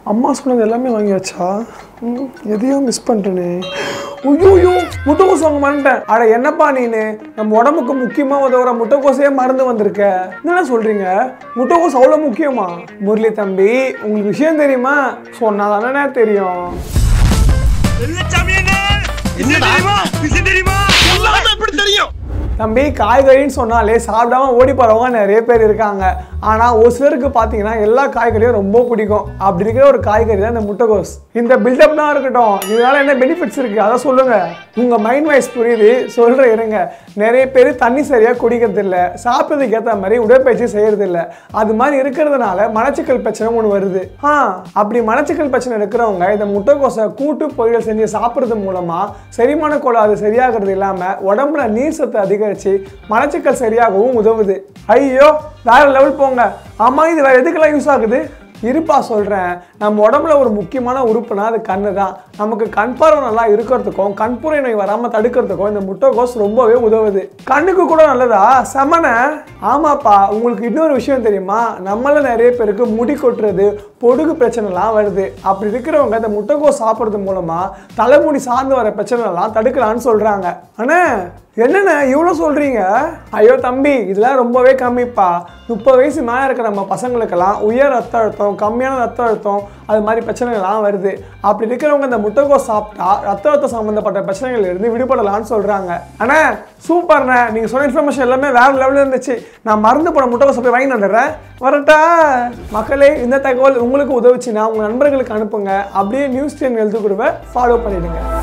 அம்மா சொன்னது எல்லாமே வாங்கியாச்சா ம், எதையோ மிஸ் பண்ணிட்டேனே ஐயோ முட்டைக்கோஸ் வாங்க மறந்துட்டேன் அட என்னப்பா நீனு நம்ம உடம்புக்கு முக்கியமாக உதவுற முட்டைக்கோசையே மறந்து வந்திருக்க என்ன சொல்றீங்க முட்டைக்கோஸ் அவ்வளோ முக்கியமா முரளி தம்பி உங்களுக்கு விஷயம் தெரியுமா சொன்னா தானே தெரியும் தம்பி காய்கறின்னு சொன்னாலே சாப்பிடாம ஓடி போறவங்க நிறைய பேர் இருக்காங்க ஆனால் ஒரு சிலருக்கு பார்த்தீங்கன்னா எல்லா காய்கறியும் ரொம்ப பிடிக்கும் அப்படி இருக்கிற ஒரு காய்கறி தான் இந்த முட்டைகோஸ் இந்த பில்டப் தான் இருக்கட்டும் இதனால என்ன பெனிஃபிட்ஸ் இருக்கு அதை சொல்லுங்க உங்க மைண்ட் வைஸ் புரியுது சொல்ற இருங்க நிறைய பேர் தண்ணி சரியா குடிக்கிறது இல்ல சாப்பிட்றதுக்கு ஏற்ற மாதிரி உடற்பயிற்சி செய்யறது இல்ல அது மாதிரி இருக்கிறதுனால மலச்சிக்கல் பிரச்சனை ஒன்று வருது ஆ அப்படி மலச்சிக்கல் பிரச்சனை இருக்கிறவங்க இந்த முட்டைக்கோஸை கூட்டு பொரியல் செஞ்சு சாப்பிட்றது மூலமா செரிமான கோளாறு சரியாகிறது இல்லாம உடம்புல நீர் சத்து அதிகரிச்சு மலச்சிக்கல் சரியாகவும் உதவுது ஐயோ வேற லெவல் போங்க ஆமா இது வேற எதுக்கெல்லாம் யூஸ் ஆகுது இருப்பா சொல்கிறேன் நம்ம உடம்புல ஒரு முக்கியமான உறுப்புனா அது கண்ணு தான் நமக்கு கண் பார்வை நல்லா இருக்கிறதுக்கும் கண்புரை நோய் வராமல் தடுக்கிறதுக்கும் இந்த முட்டைக்கோஸ் ரொம்பவே உதவுது கண்ணுக்கு கூட நல்லதா செமன ஆமாப்பா உங்களுக்கு இன்னொரு விஷயம் தெரியுமா நம்மள நிறைய பேருக்கு முடி கொட்டுறது பொடுகு பிரச்சனைலாம் வருது அப்படி இருக்கிறவங்க இந்த முட்டைக்கோஸ் சாப்பிட்றது மூலமா தலைமுடி சார்ந்து வர பிரச்சனைலாம் தடுக்கலாம்னு சொல்றாங்க அண்ணே என்னண்ணே இவ்வளோ சொல்றீங்க ஐயோ தம்பி இதெல்லாம் ரொம்பவே கம்மிப்பா முப்பது வயசு மேலே இருக்கிற நம்ம பசங்களுக்கெல்லாம் உயர் ரத்த அழுத்தம் கம்மியான ரத்த அழுத்தம் அது மாதிரி பிரச்சனைகள்லாம் வருது அப்படி இருக்கிறவங்க இந்த முட்டைக்கோஸ் சாப்பிட்டா ரத்த அழுத்தம் சம்மந்தப்பட்ட பிரச்சனைகள் இருந்து விடுபடலாம்னு சொல்றாங்க அண்ணே சூப்பர்ண்ணே நீங்கள் சொன்ன இன்ஃபர்மேஷன் எல்லாமே வேற லெவலில் இருந்துச்சு நான் மறந்து போன முட்டைக்கோஸ் போய் வாங்கி வந்துடுறேன் வரட்டா மக்களே இந்த தகவல் உங்களுக்கு உதவுச்சுன்னா உங்கள் நண்பர்களுக்கு அனுப்புங்க அப்படியே நியூஸ் டென் எழுத்து கொடுவை ஃபாலோ பண்ணிடுங்க